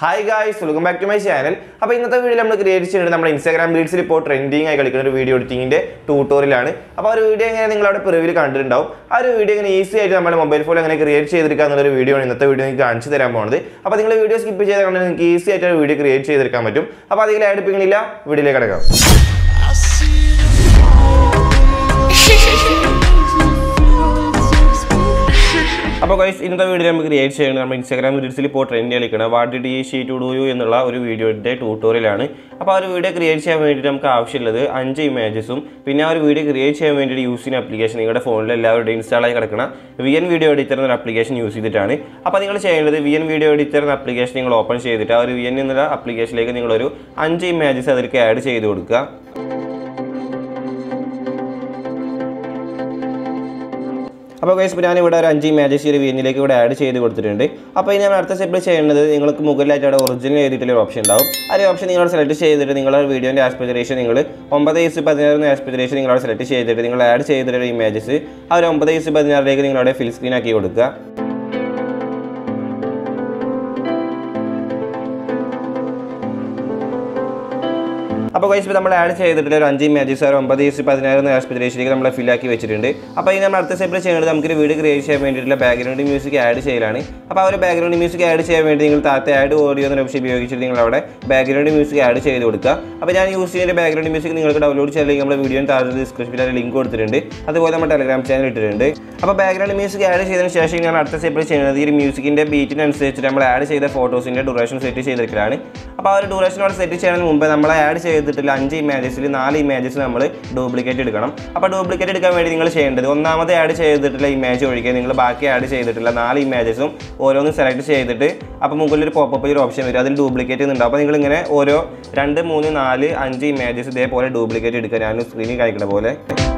hi guys welcome back to my channel അപ്പോൾ ഇന്നത്തെ video നമ്മൾ ക്രിയേറ്റ് ചെയ്യുന്നത് നമ്മുടെ ഇൻസ്റ്റാഗ്രാം റീൽസിൽ ഇപ്പോൾ ട്രെൻഡിങ് ആയി കളിക്കുന്ന ഒരു വീഡിയോ എഡിറ്റിംഗിന്റെ ട്യൂട്ടോറിയലാണ് അപ്പോൾ ആ ഒരു വീഡിയോ എങ്ങനെ നിങ്ങൾ അവിടെ പ്രിവ്യൂവിൽ കണ്ടിട്ടുണ്ടാവും ആ ഒരു വീഡിയോ എങ്ങനെ ഈസി ആയിട്ട് നമ്മുടെ മൊബൈൽ ഫോണിൽ എങ്ങനെ ക്രിയേറ്റ് ചെയ്തെടുക്കുക എന്നുള്ള വീഡിയോ ആണ് ഇന്നത്തെ വീഡിയോ നിങ്ങൾക്ക് കാണിച്ചു തരാൻ പോകുന്നത് അപ്പോൾ നിങ്ങൾ വീഡിയോ സ്കിപ്പ് ചെയ്ത് കണ്ടാൽ നിങ്ങൾക്ക് ഈസി ആയിട്ട് ഒരു വീഡിയോ ക്രിയേറ്റ് ചെയ്തെടുക്കാൻ പറ്റും അപ്പോൾ അധികം ആഡ് പിന്നില്ല വീഡിയോയിലേക്ക് കിടക്കാം അപ്പോൾ ഗൈസ് ഇന്നത്തെ വീഡിയോ നമുക്ക് ക്രിയേറ്റ് ചെയ്യുന്നത് നമ്മുടെ ഇൻസ്റ്റാഗ്രാം റീൽസിൽ ഇപ്പോൾ ട്രെൻഡ് കളിക്കണം വാട്ട് ഡിഡ് ഈ ഷീറ്റ് ഡു യു എന്നുള്ള ഒരു വീഡിയോയുടെ ട്യൂട്ടോറിയലാണ് അപ്പോൾ ആ ഒരു വീഡിയോ ക്രിയേറ്റ് ചെയ്യാൻ വേണ്ടിയിട്ട് നമുക്ക് ആവശ്യമുള്ളത് അഞ്ച് ഇമേജസും പിന്നെ ആ ഒരു വീഡിയോ ക്രിയേറ്റ് ചെയ്യാൻ വേണ്ടിയിട്ട് യൂസ് ചെയ്യുന്ന ആപ്ലിക്കേഷൻ നിങ്ങളുടെ ഫോണിൽ എല്ലാവരുടെയും ഇൻസ്റ്റാൾ ആയി കിടക്കണം വി എൻ വീഡിയോ എഡിറ്റർ എന്ന ആപ്ലിക്കേഷൻ യൂസ് ചെയ്തിട്ടാണ് അപ്പോൾ നിങ്ങൾ ചെയ്യേണ്ടത് വി എൻ വീഡിയോ എഡിറ്റർ എന്ന ആപ്ലിക്കേഷൻ നിങ്ങൾ ഓപ്പൺ ചെയ്തിട്ട് ആ ഒരു വി എൻ എന്നുള്ള ആപ്ലിക്കേഷനിലേക്ക് നിങ്ങളൊരു അഞ്ച് ഇമേജസ് അതിലേക്ക് ആഡ് ചെയ്ത് കൊടുക്കുക അപ്പോൾ ഗൈസ് ഇപ്പോൾ ഞാനിവിടെ ഒരു അഞ്ച് ഇമേജസ് ഈ ഒരു വീനിലേക്ക് ഇവിടെ ആഡ് ചെയ്ത് കൊടുത്തിട്ടുണ്ട് അപ്പോൾ ഇനി നമ്മൾ അടുത്ത സ്റ്റെപ്പിൽ ചെയ്യേണ്ടത് നിങ്ങൾക്ക് മുകളിലായിട്ട് അവിടെ ഒറിജിനൽ എഴുതിയിട്ടുള്ള ഒരു ഓപ്ഷൻ ഉണ്ടാവും ആ ഒരു ഓപ്ഷൻ നിങ്ങൾ സെലക്ട് ചെയ്തിട്ട് നിങ്ങളുടെ വീഡിയോൻ്റെ ആസ്പെക്ട് നിങ്ങൾ ഒമ്പത് ഇസ് പതിനാറ് ആസ്പെക്ട് നിങ്ങൾ അവിടെ സെലക്ട് ചെയ്തിട്ട് നിങ്ങൾ ആഡ് ചെയ്തിട്ടുള്ള ഇമേജസ് ആ ഒരു ഒമ്പത് ഇസ് പതിനാറിലേക്ക് നിങ്ങൾ അവിടെ ഫിൽ സ്ക്രീൻ ആക്കി കൊടുക്കുക അപ്പോൾ ഗൈസ് ഇപ്പോൾ നമ്മൾ ആഡ് ചെയ്തിട്ടുള്ള ഒരു അഞ്ച് ഇമേജസ് ഒരു ഒമ്പത് ഇസ് പതിനാറ് ആസ്പത്രിയിലേക്ക് നമ്മൾ ഫില്ലാക്കി വെച്ചിട്ടുണ്ട് അപ്പോൾ ഇനി നമ്മൾ അടുത്ത സ്റ്റെപ്പിൽ ചെയ്യുന്നത് നമുക്കൊരു വീഡിയോ ക്രിയേറ്റ് ചെയ്യാൻ വേണ്ടിയിട്ടുള്ള ബാക്ക്ഗ്രൗണ്ട് മ്യൂസിക് ആഡ് ചെയ്യലാണ് അപ്പോൾ ആ ഒരു ബാക്ക്ഗ്രൗണ്ട് മ്യൂസിക് ആഡ് ചെയ്യാൻ വേണ്ടി നിങ്ങൾ താഴത്തെ ആഡ് ഓഡിയോ എന്ന ഓപ്ഷൻ ഉപയോഗിച്ചിട്ട് നിങ്ങൾ അവിടെ ബാക്ക്ഗ്രൗണ്ട് മ്യൂസിക് ആഡ് ചെയ്ത് കൊടുക്കുക അപ്പോൾ ഞാൻ യൂസ് ചെയ്യുന്ന ബാക്ക്ഗ്രൗണ്ട് മ്യൂസിക് നിങ്ങൾക്ക് ഡൗൺലോഡ് ചെയ്യാൻ നമ്മുടെ വീഡിയോ താഴെ ഡിസ്ക്രിപ്ഷനിൽ ലിങ്ക് കൊടുത്തിട്ടുണ്ട് അതുപോലെ നമ്മുടെ ടെലഗ്രാം ചാനൽ ഇട്ടിട്ടുണ്ട് അപ്പോൾ ബാക്ക്ഗ്രൗണ്ട് മ്യൂസിക് ആഡ് ചെയ്തതിന് ശേഷം ഞാൻ അടുത്ത സ്റ്റെപ്പിൽ ചെയ്യുന്നത് ഈ ഒരു മ്യൂസിക്കിൻ്റെ ബീറ്റിനനുസരിച്ച് നമ്മൾ ആഡ് ചെയ്ത ഫോട്ടോസിൻ്റെ ഡ്യൂറേഷൻ സെറ്റ് ചെയ്തെടുക്കലാണ് അപ്പോൾ ആ ഒരു ഡ്യൂറേഷൻ അവിടെ സെറ്റ് ചെയ്യുന്നതിന് മുമ്പ് നമ്മൾ ആഡ് ചെയ്തിട്ടുള്ള അഞ്ച് ഇമേജസിൽ നാല് ഇമേജസ് നമ്മൾ ഡ്യൂപ്ലിക്കേറ്റ് എടുക്കണം അപ്പോൾ ഡ്യൂപ്ലിക്കേറ്റ് എടുക്കാൻ വേണ്ടി നിങ്ങൾ ചെയ്യേണ്ടത് ഒന്നാമത് ആഡ് ചെയ്തിട്ടുള്ള ഇമേജ് ഒഴികെ നിങ്ങൾ ബാക്കി ആഡ് ചെയ്തിട്ടുള്ള നാല് ഇമേജസും ഓരോന്ന് സെലക്ട് ചെയ്തിട്ട് അപ്പോൾ മുകളിൽ ഒരു പോപ്പപ്പ് ഒരു ഓപ്ഷൻ വരും അതിൽ ഡ്യൂപ്ലിക്കേറ്റ് ചെയ്യുന്നുണ്ട് അപ്പോൾ നിങ്ങൾ ഇങ്ങനെ ഓരോ രണ്ട് മൂന്ന് നാല് അഞ്ച് ഇമേജസ് ഇതേപോലെ ഡ്യൂപ്ലിക്കേറ്റ് എടുക്കുക ഞാൻ സ്ക്രീനിൽ കാണിക്കുന്ന പോലെ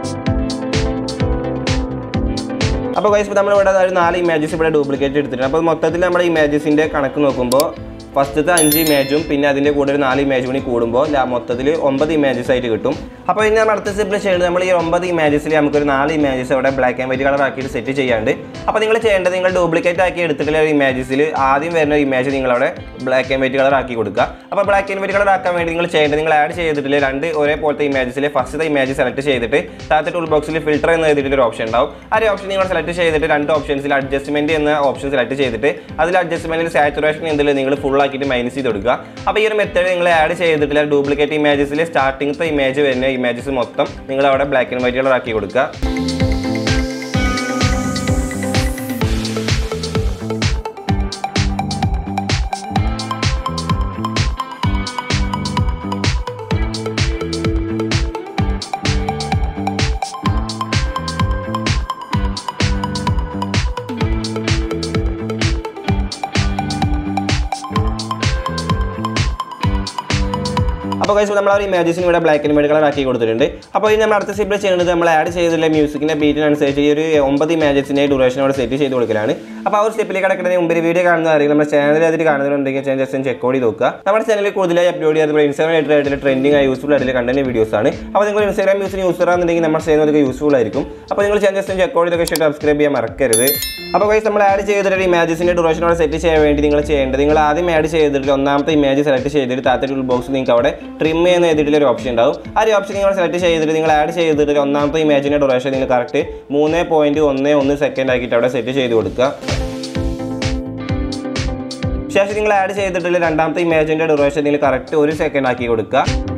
അപ്പോൾ ഗൈസ് ഇപ്പോൾ നമ്മളിവിടെ ഒരു നാല് ഇമേജസ് ഇവിടെ ഡ്യൂപ്ലിക്കേറ്റ് എടുത്തിട്ടുണ്ട് അപ്പോൾ മൊത്തത്തിൽ നമ്മുടെ ഇമേജസിൻ്റെ കണക്ക് നോക്കുമ്പോൾ ഫസ്റ്റത്തെ അഞ്ച് ഇമേജും പിന്നെ അതിൻ്റെ കൂടെ ഒരു നാല് ഇമേജ് കൂടി കൂടുമ്പോൾ മൊത്തത്തിൽ ഒമ്പത് ഇമേജസ് ആയിട്ട് കിട്ടും അപ്പോൾ ഇനി നമ്മൾ അടുത്ത സ്റ്റെപ്പിൽ ചെയ്യുന്നത് നമ്മൾ ഈ ഒമ്പത് ഇമേജസിൽ നമുക്കൊരു നാല് ഇമേജസ് അവിടെ ബ്ലാക്ക് ആൻഡ് വൈറ്റ് കളർ ആക്കിയിട്ട് സെറ്റ് ചെയ്യാണ്ട് അപ്പോൾ നിങ്ങൾ ചെയ്യേണ്ടത് നിങ്ങൾ ഡ്യൂപ്ലിക്കേറ്റ് ആക്കി എടുത്തിട്ടുള്ള ഒരു ഇമേജസിൽ ആദ്യം വരുന്ന ഇമേജ് നിങ്ങൾ അവിടെ ബ്ലാക്ക് ആൻഡ് വൈറ്റ് കളർ ആക്കി കൊടുക്കുക അപ്പോൾ ബ്ലാക്ക് ആൻഡ് വൈറ്റ് കളർ ആക്കാൻ വേണ്ടി നിങ്ങൾ ചെയ്യേണ്ടത് നിങ്ങൾ ആഡ് ചെയ്തിട്ടില്ല രണ്ട് ഒരേപോലത്തെ ഇമേജസിൽ ഫസ്റ്റത്തെ ഇമേജ് സെലക്ട് ചെയ്തിട്ട് താഴത്തെ ടൂൾ ബോക്സിൽ ഫിൽറ്റർ എന്ന് എഴുതിയിട്ട് ഒരു ഓപ്ഷൻ ഉണ്ടാവും ആ ഒരു ഓപ്ഷൻ നിങ്ങൾ സെലക്ട് ചെയ്തിട്ട് രണ്ട് ഓപ്ഷൻസിൽ അഡ്ജസ്റ്റ്മെന്റ് എന്ന ഓപ്ഷൻ സെലക്ട് ചെയ്തിട്ട് അതിൽ അഡ്ജസ്റ്റ്മെന്റിൽ സാച്ചുറേഷൻ എന്തെങ്കിലും നിങ്ങൾ ഫുൾ ആക്കിയിട്ട് മൈനസ് ചെയ്ത് കൊടുക്കുക അപ്പോൾ ഈ ഒരു മെത്തേഡ് നിങ്ങൾ ആഡ് ചെയ്തിട്ടില്ല ഡ്യൂപ്ലിക്കേറ്റ് ഇമേജസിൽ സ്റ്റാർട്ടിങ്ങത്തെ ഇമേജ് വരുന്ന ഇമേജസ് മൊത്തം നിങ്ങൾ അവിടെ ബ്ലാക്ക് ആൻഡ് വൈറ്റ് കളർ ആക്കി കൊടുക്കുക അപ്പോൾ കഴിച്ച് നമ്മൾ ആ ഒരു ഇമേജസിന് ഇവിടെ ബ്ലാക്ക് ആൻഡ് വൈറ്റ് കളർ ആക്കി കൊടുത്തിട്ടുണ്ട് അപ്പോൾ ഇനി നമ്മൾ അടുത്ത സ്റ്റെപ്പിൽ ചെയ്യുന്നത് നമ്മൾ ആഡ് ചെയ്തിട്ടുള്ള മ്യൂസിക്കിൻ്റെ ബീറ്റിനനുസരിച്ച് ഈ ഒരു ഒമ്പത് ഇമേജസിൻ്റെ ഡ്യൂറേഷൻ അവിടെ സെറ്റ് ചെയ്ത് കൊടുക്കലാണ് അപ്പോൾ ആ ഒരു സ്റ്റെപ്പിലേക്ക് കിടക്കുന്നതിന് മുമ്പ് വീഡിയോ കാണുന്ന അറിയാം നമ്മുടെ ചാനലിൽ അതിൽ കാണുന്നുണ്ടെങ്കിൽ ചാനൽ ജസ്റ്റ് ചെക്ക് ചെയ്ത് നോക്കുക നമ്മുടെ ചാനലിൽ കൂടുതലായി അപ്ലോഡ് ചെയ്യാതെ ഇൻസ്റ്റാഗ്രാം ആയിട്ടുള്ള ട്രെൻഡിങ് ആയി യൂസ്ഫുൾ ആയിട്ടുള്ള കണ്ടന്റ് വീഡിയോസ് ആണ് അപ്പോൾ നിങ്ങൾ ഇൻസ്റ്റാഗ്രാം യൂസിന് യൂസർ ആണെന്നുണ്ടെങ്കിൽ നമ്മൾ ചെയ്യുന്നത് യൂസ്ഫുൾ ആയിരിക്കും അപ്പോൾ നിങ്ങൾ ചാനൽ ജസ്റ്റ് ചെക്ക് ചെയ്തൊക്കെ ഇഷ്ടം സബ്സ്ക്രൈബ് ചെയ്യാൻ മറക്കരുത് അപ്പോൾ ഗൈസ് നമ്മൾ ആഡ് ചെയ്തിട്ടുള്ള ഇമേജസിൻ്റെ ഡ്യൂറേഷൻ അവിടെ സെറ്റ് ചെയ്യാൻ വേണ്ടി നിങ്ങൾ ചെയ്യേണ്ടത് നിങ്ങൾ ആദ്യം ആഡ് ചെയ്തിട്ടുള്ള ഒന്നാമത്തെ ഇമേജ് സെലക്ട് ചെയ്തിട്ട് താഴത്തെ ടൂൾ ബോക്സ് നിങ്ങൾക്ക് അവിടെ ട്രിം എന്ന് എഴുതിയിട്ടുള്ള ഒരു ഓപ്ഷൻ ഉണ്ടാവും ആ ഒരു ഓപ്ഷൻ നിങ്ങൾ സെലക്ട് ചെയ്തിട്ട് നിങ്ങൾ ആഡ് ചെയ്തിട്ട് ഒന്നാമത്തെ ഇമേജിൻ്റെ ഡ്യൂറേഷൻ നിങ്ങൾ കറക്റ്റ് മൂന്ന് പോയിന്റ് ഒന്ന് ഒന്ന് സെക്കൻഡ് ആക്കിയിട്ട് അവിടെ സെറ്റ് ചെയ്ത് കൊടുക്കുക ശേഷം നിങ്ങൾ ആഡ് ചെയ്തിട്ടുള്ള രണ്ടാമത്തെ ഇമേജിൻ്റെ ഡ്യൂറേഷൻ നിങ്ങൾ കറക്റ്റ് ഒരു സെക്കൻഡ് ആക്കി കൊടുക്കുക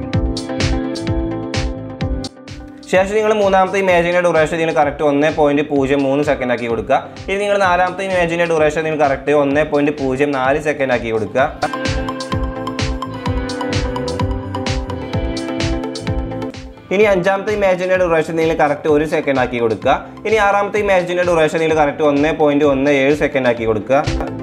ശേഷം നിങ്ങൾ മൂന്നാമത്തെ ഇമേജിൻ്റെ ഡ്യൂറേഷൻ നിങ്ങൾ കറക്റ്റ് ഒന്ന് പോയിന്റ് പൂജ്യം മൂന്ന് സെക്കൻഡ് ആക്കി കൊടുക്കുക ഇനി നിങ്ങൾ നാലാമത്തെ ഇമേജിൻ്റെ ഡ്യൂറേഷൻ നിങ്ങൾ കറക്റ്റ് ഒന്ന് പോയിന്റ് പൂജ്യം നാല് സെക്കൻഡ് ആക്കി കൊടുക്കുക ഇനി അഞ്ചാമത്തെ ഇമേജിൻ്റെ ഡ്യൂറേഷൻ നിങ്ങൾ കറക്റ്റ് ഒരു സെക്കൻഡ് ആക്കി കൊടുക്കുക ഇനി ആറാമത്തെ ഇമേജിൻ്റെ ഡ്യൂറേഷൻ നിങ്ങൾ കറക്റ്റ് ഒന്ന് പോയിന്റ് ഒന്ന് ഏഴ് സെക്കൻഡ് ആക്കി കൊടുക്കുക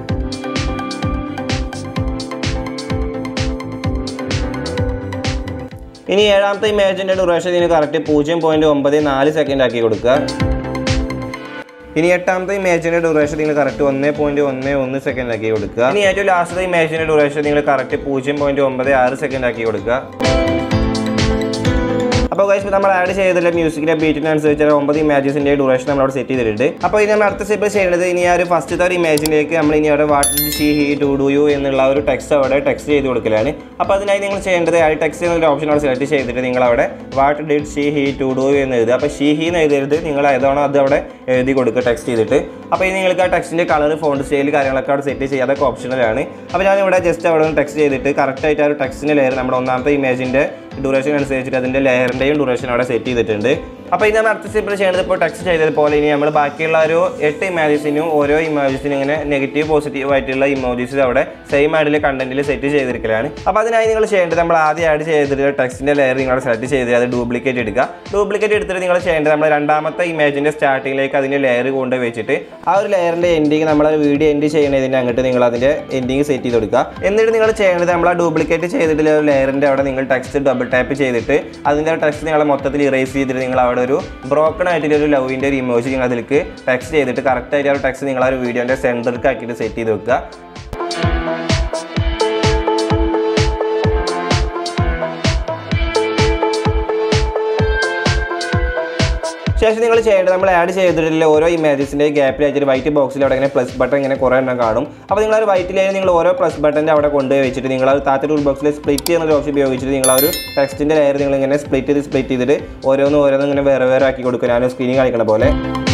ഇനി ഏഴാമത്തെ ഇമേജിൻ്റെ ഡ്യൂറേഷൻ നിങ്ങൾ കറക്റ്റ് പൂജ്യം പോയിന്റ് ഒമ്പത് നാല് സെക്കൻഡ് ആക്കി കൊടുക്കുക ഇനി എട്ടാമത്തെ ഇമേജിന്റെ ഡ്യൂറേഷൻ നിങ്ങൾ കറക്റ്റ് ഒന്ന് പോയിന്റ് ഒന്ന് ഒന്ന് സെക്കൻഡ് ആക്കി കൊടുക്കുക ഇനി ഏറ്റവും ലാസ്റ്റത്തെ ഇമേജിന്റെ ഡ്യൂറേഷൻ നിങ്ങൾ കറക്റ്റ് പൂജ്യം പോയിന്റ് ഒമ്പത് ആറ് സെക്കൻഡ് ആക്കി കൊടുക്കുക അപ്പോൾ ഗൈസ് നമ്മൾ ആഡ് ചെയ്തിട്ടുള്ള മ്യൂസിക്കിന്റെ ബീറ്റിനനുസരിച്ച് ഒമ്പത് ഇമേജസിന്റെ ഡ്യൂറേഷൻ നമ്മൾ അവിടെ സെറ്റ് ചെയ്തിട്ടുണ്ട് അപ്പോൾ ഇനി നമ്മൾ അടുത്ത സ്റ്റെപ്പ് ചെയ്യുന്നത് ഇനി ആ ഒരു ഫസ്റ്റത്തെ ഒരു ഇമേജിലേക്ക് നമ്മൾ ഇനി അവിടെ what did she he to do you എന്നുള്ള ഒരു ടെക്സ്റ്റ് അവിടെ ടെക്സ്റ്റ് ചെയ്ത് കൊടുക്കലാണ് അപ്പോൾ അതിനായി നിങ്ങൾ ചെയ്യേണ്ടത് ആ ടെക്സ്റ്റ് എന്നൊരു ഓപ്ഷൻ അവിടെ സെലക്ട് ചെയ്തിട്ട് നിങ്ങൾ അവിടെ what did she he to do എന്ന് എഴുതുക അപ്പോൾ ഷീ ഹി എന്ന് എഴുതരുത് നിങ്ങൾ ഏതാണോ അത് അവിടെ എഴുതി കൊടുക്കുക ടെക്സ്റ്റ് ചെയ്തിട്ട് അപ്പോൾ ഇനി നിങ്ങൾക്ക് ആ ടെക്സ്റ്റിൻ്റെ കളർ ഫോണ്ട് സ്റ്റൈൽ കാര്യങ്ങളൊക്കെ അവിടെ സെറ്റ് ചെയ്യുക അതൊക്കെ ഓപ്ഷണലാണ് അപ്പോൾ ഞാൻ ഇവിടെ ജസ്റ്റ് അവിടെ നിന്ന് ടെക്സ്റ്റ് ചെയ്തിട്ട് കറക്റ്റായിട്ട് ആ ഒരു ടെക്സ്റ്റിൻ്റെ ലെയർ നമ്മുടെ ഒന്നാമത്തെ ഇമേജിൻ്റെ ഡ്യൂറേഷൻ അനുസരിച്ചിട്ട് അതിൻ്റെ ലെയറിൻ്റെയും ഡ്യൂറേഷൻ അവിടെ സെറ്റ് ചെയ്തിട്ടുണ്ട് അപ്പോൾ ഇത് നമ്മൾ അടുത്ത സ്റ്റെപ്പിൽ ചെയ്യേണ്ടത് ഇപ്പോൾ ടെക്സ്റ്റ് ചെയ്തതുപോലെ ഇനി നമ്മൾ ബാക്കിയുള്ള ഒരു എട്ട് ഇമേജസിനും ഓരോ ഇമേജസിനും ഇങ്ങനെ നെഗറ്റീവ് പോസിറ്റീവ് ആയിട്ടുള്ള ഇമോജീസ് അവിടെ സെയിം ആയിട്ടുള്ള കണ്ടന്റിൽ സെറ്റ് ചെയ്തിരിക്കലാണ് അപ്പോൾ അതിനായി നിങ്ങൾ ചെയ്യേണ്ടത് നമ്മൾ ആദ്യം ആഡ് ചെയ്തിട്ടുള്ള ടെക്സ്റ്റിൻ്റെ ലെയർ നിങ്ങൾ സെലക്ട് ചെയ്ത് അത് ഡ്യൂപ്ലിക്കേറ്റ് എടുക്കുക ഡ്യൂപ്ലിക്കേറ്റ് എടുത്തിട്ട് നിങ്ങൾ ചെയ്യേണ്ടത് നമ്മൾ രണ്ടാമത്തെ ഇമേജിൻ്റെ സ്റ്റാർട്ടിങ്ങിലേക്ക് അതിൻ്റെ ലെയർ കൊണ്ട് വെച്ചിട്ട് ആ ഒരു ലെയറിൻ്റെ എൻഡിങ് നമ്മൾ വീഡിയോ എൻഡ് ചെയ്യുന്നതിന് അങ്ങോട്ട് നിങ്ങൾ അതിൻ്റെ എൻഡിങ് സെറ്റ് ചെയ്ത് കൊടുക്കുക എന്നിട്ട് നിങ്ങൾ ചെയ്യേണ്ടത് നമ്മൾ ആ ഡ്യൂപ്ലിക്കേറ്റ് ചെയ്തിട്ടുള്ള ഒരു ലെയറിൻ്റെ അവിടെ നിങ്ങൾ ടെക്സ്റ്റ് ഡബിൾ ടാപ്പ് ചെയ്തിട്ട് അതിൻ്റെ ടെക്സ്റ്റ് നിങ്ങൾ മൊത്തത്തിൽ ഇറേസ് ചെയ്തിട്ട് നിങ്ങൾ അവിടെ ഒരു ബ്രോക്കൺ ആയിട്ടുള്ള ഒരു ലവിൻ്റെ ഒരു ഇമോജി നിങ്ങൾ അതിലേക്ക് ടെക്സ്റ്റ് ചെയ്തിട്ട് കറക്റ്റ് ആയിട്ട് ആ ഒരു ടെക്സ്റ്റ് നിങ്ങൾ ആ ഒരു വീഡിയോൻ്റെ സെൻറ്റർക്ക് ആക്കിയിട്ട് സെറ്റ് ചെയ്ത് വെക്കുക ശേഷം നിങ്ങൾ ചെയ്യേണ്ടത് നമ്മൾ ആഡ് ചെയ്തിട്ടുള്ള ഓരോ ഇമേജസിൻ്റെ ഗ്യാപ്പിലായിട്ട് ഒരു വൈറ്റ് ബോക്സിൽ അവിടെ ഇങ്ങനെ പ്ലസ് ബട്ടൺ ഇങ്ങനെ കുറേ എണ്ണം കാണും അപ്പോൾ നിങ്ങൾ ആ ഒരു വൈറ്റിലായി നിങ്ങൾ ഓരോ പ്ലസ് ബട്ടൻ്റെ അവിടെ കൊണ്ടുപോയി വെച്ചിട്ട് നിങ്ങൾ ആ ഒരു താത്ത ടൂൾ ബോക്സിൽ സ്പ്ലിറ്റ് ചെയ്യുന്ന ഒരു ഓപ്ഷൻ ഉപയോഗിച്ചിട്ട് നിങ്ങൾ ആ ഒരു ടെക്സ്റ്റിൻ്റെ ലെയർ നിങ്ങൾ ഇങ്ങനെ സ്പ്ലിറ്റ് ചെയ്ത് സ്പ്ലിറ്റ് ചെയ്തിട്ട് ഓരോന്ന് ഓരോന്ന് ഇങ്ങനെ വേറെ വേറെ ആക്കി കൊടുക്കുക ഞാൻ സ്ക്രീനിൽ കാണിക്കണ പോലെ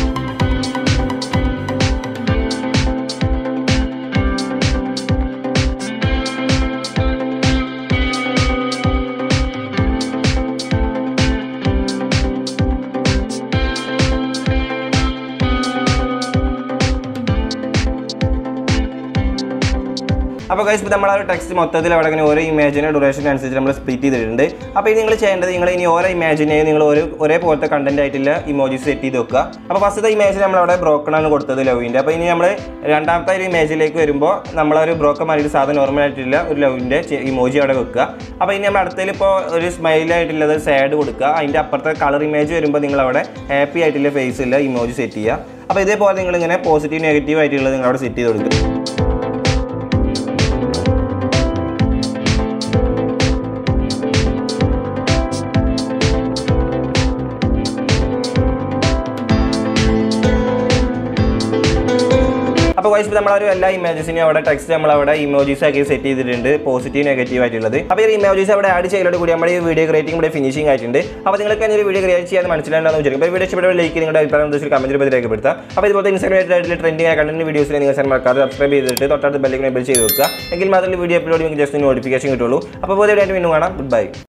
അപ്പോൾ ഗൈസ് ഇപ്പോൾ നമ്മൾ ആ ഒരു ടെക്സ്റ്റ് മൊത്തത്തിൽ അവിടെ ഇങ്ങനെ ഓരോ ഇമേജിൻ്റെ ഡ്യൂറേഷൻ അനുസരിച്ച് നമ്മൾ സ്പ്ലിറ്റ് ചെയ്തിട്ടുണ്ട് അപ്പോൾ ഇത് നിങ്ങൾ ചെയ്യേണ്ടത് നിങ്ങൾ ഇനി ഓരോ ഇമേജിനെയും നിങ്ങൾ ഒരു ഒരേപോലത്തെ കണ്ടന്റ് ആയിട്ടുള്ള ഇമോജി സെറ്റ് ചെയ്ത് വെക്കുക അപ്പോൾ ഫസ്റ്റത്തെ ഇമേജ് നമ്മൾ അവിടെ ബ്രോക്കൺ ആണ് കൊടുത്തത് ലവിൻ്റെ അപ്പോൾ ഇനി നമ്മൾ രണ്ടാമത്തെ ഒരു ഇമേജിലേക്ക് വരുമ്പോൾ നമ്മളൊരു ബ്രോക്കൺ മാറിയിട്ട് സാധാരണ നോർമൽ ആയിട്ടുള്ള ഒരു ലവിൻ്റെ ഇമോജി അവിടെ വെക്കുക അപ്പോൾ ഇനി നമ്മൾ അടുത്തതിൽ ഇപ്പോൾ ഒരു സ്മൈൽ ആയിട്ടുള്ളത് സാഡ് കൊടുക്കുക അതിൻ്റെ അപ്പുറത്തെ കളർ ഇമേജ് വരുമ്പോൾ നിങ്ങൾ അവിടെ ഹാപ്പി ആയിട്ടുള്ള ഫേസ് ഉള്ള ഇമോജി സെറ്റ് ചെയ്യുക അപ്പോൾ ഇതേപോലെ നിങ്ങൾ ഇങ്ങനെ പോസിറ്റീവ് നെഗറ്റീവ് ആയിട്ടുള്ളത് നിങ്ങൾ അവിടെ സെറ്റ് ചെയ്ത് കൊടുക്കുക അപ്പോൾ വൈസ് നമ്മൾ ഒരു എല്ലാ ഇമേജസിനും അവിടെ ടെക്സ്റ്റ് നമ്മൾ അവിടെ ഇമോജീസ് ആക്കി സെറ്റ് ചെയ്തിട്ടുണ്ട് പോസിറ്റീവ് നെഗറ്റീവ് ആയിട്ടുള്ളത് അപ്പോൾ ഈ ഇമോജീസ് അവിടെ ആഡ് ചെയ്യലോട് കൂടി നമ്മുടെ ഈ വീഡിയോ ക്രിയേറ്റിംഗ് ഇവിടെ ഫിനിഷിംഗ് ആയിട്ടുണ്ട് അപ്പോൾ നിങ്ങൾക്ക് ഒരു വീഡിയോ ക്രിയേറ്റ് ചെയ്യാൻ മനസ്സിലാണെന്ന് വിചാരിക്കും അപ്പോൾ വീഡിയോ ഇഷ്ടപ്പെട്ട ലൈക്ക് നിങ്ങളുടെ അഭിപ്രായം ഉദ്ദേശിച്ച് കമന്റ് പറ്റി രേഖപ്പെടുത്തുക അപ്പോൾ ഇതുപോലത്തെ ഇൻസ്റ്റാഗ്രാം ആയിട്ടുള്ള ട്രെൻഡിംഗ് ആയ കണ്ടന്റ് വീഡിയോസിൽ നിങ്ങൾ സെൻഡ് മറക്കാതെ സബ്സ്ക്രൈബ് ചെയ്തിട്ട് തൊട്ടടുത്ത് ബെല്ലിംഗ് എബിൾ ചെയ്ത് വെക്കുക എങ്കിൽ മാത്രമേ വീഡിയോ അപ്ലോഡ് നിങ്ങൾക്ക് ജസ്റ്റ് നോട്ടിഫിക്കേഷൻ കിട്ടുള്ളൂ അപ്പോൾ പോലെ വീണ്ടും കാണാം ഗുഡ് ബൈ